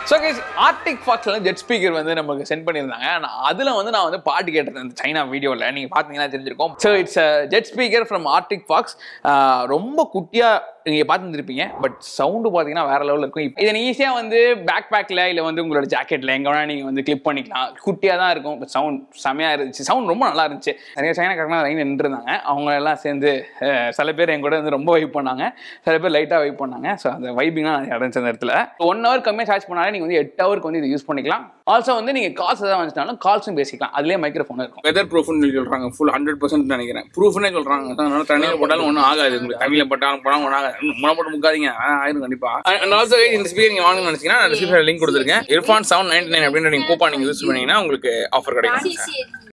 so guys Arctic ஃபாக்ஸ்ல jet speaker வந்து நமக்கு சென்ட் பண்ணியிருந்தாங்க நான் அதில் வந்து நான் வந்து பாட்டு கேட்டிருந்தேன் அந்த சைனா வீடியோவில் நீங்கள் பார்த்தீங்கன்னா தெரிஞ்சிருக்கும் so it's jet speaker from Arctic Fox ரொம்ப குட்டியாக நீங்கள் பார்த்துருப்பீங்க பட் சவுண்டு பார்த்தீங்கன்னா வேற லெவலில் இருக்கும் இதை நீ ஈஸியாக வந்து பேக் பேக்கில் இல்லை வந்து உங்களோட ஜாக்கெட்டில் எங்கே வேணால் நீங்கள் வந்து கிளிப் பண்ணிக்கலாம் குட்டியாக தான் இருக்கும் பட் சவுண்ட் செமையாக இருந்துச்சு சவுண்ட் ரொம்ப நல்லா இருந்துச்சு நிறைய சைனாக்காரங்களாம் லைன் நின்றுருந்தாங்க அவங்க எல்லாம் சேர்ந்து அஹ், சில பேர் என் கூட வந்து ரொம்ப வைப் பண்ணாங்க சில பேர் லைட்டாக வைப் பண்ணாங்க ஸோ அந்த வைப்பிங்லாம் நிறைய இருந்துச்சு அந்த இடத்துல ஒன் ஹவர் கம்மியாக சார்ஜ் பண்ணாலே நீங்கள் வந்து எட்டு ஹவருக்கு வந்து இது யூஸ் பண்ணிக்கலாம் ஆல்சோ வந்து நீங்கள் கால்ஸ் எதாவது வந்துச்சுனாலும் கால்ஸும் பேசிக்கலாம் அதுலேயே மைக்ரோஃபோன் இருக்கும் வெதர் ப்ரூஃப்னு சொல்றாங்க ஃபுல் ஹண்ட்ரட் பர்சன்ட் நினைக்கிறேன் ப்ரூஃப்னே சொல்றாங்க அதனால தண்ணியில் போட்டாலும் ஒன்றும் ஆகாது உங்களுக்கு தண்ணியில் போட்டாலும் போனாலும் ஒன்றும் ஆகாது முனை போட்டு முக்காதீங்க ஆ, ஆயிரும் கண்டிப்பா அண்ட் ஆல்சோ இந்த ஸ்பீக்கர் நீங்க வாங்கணும்னு நினைச்சீங்கன்னா டிஸ்கிரிப்ஷன் லிங்க் கொடுத்துருக்கேன் இர்ஃபான் செவன் நைன்டி நைன் அப்படின்ற நீங்க கூப்பான் நீங்க யூஸ் பண்ணீங்கன்னா உங்களுக்கு ஆஃபர் கிடைக்கும் 谢谢。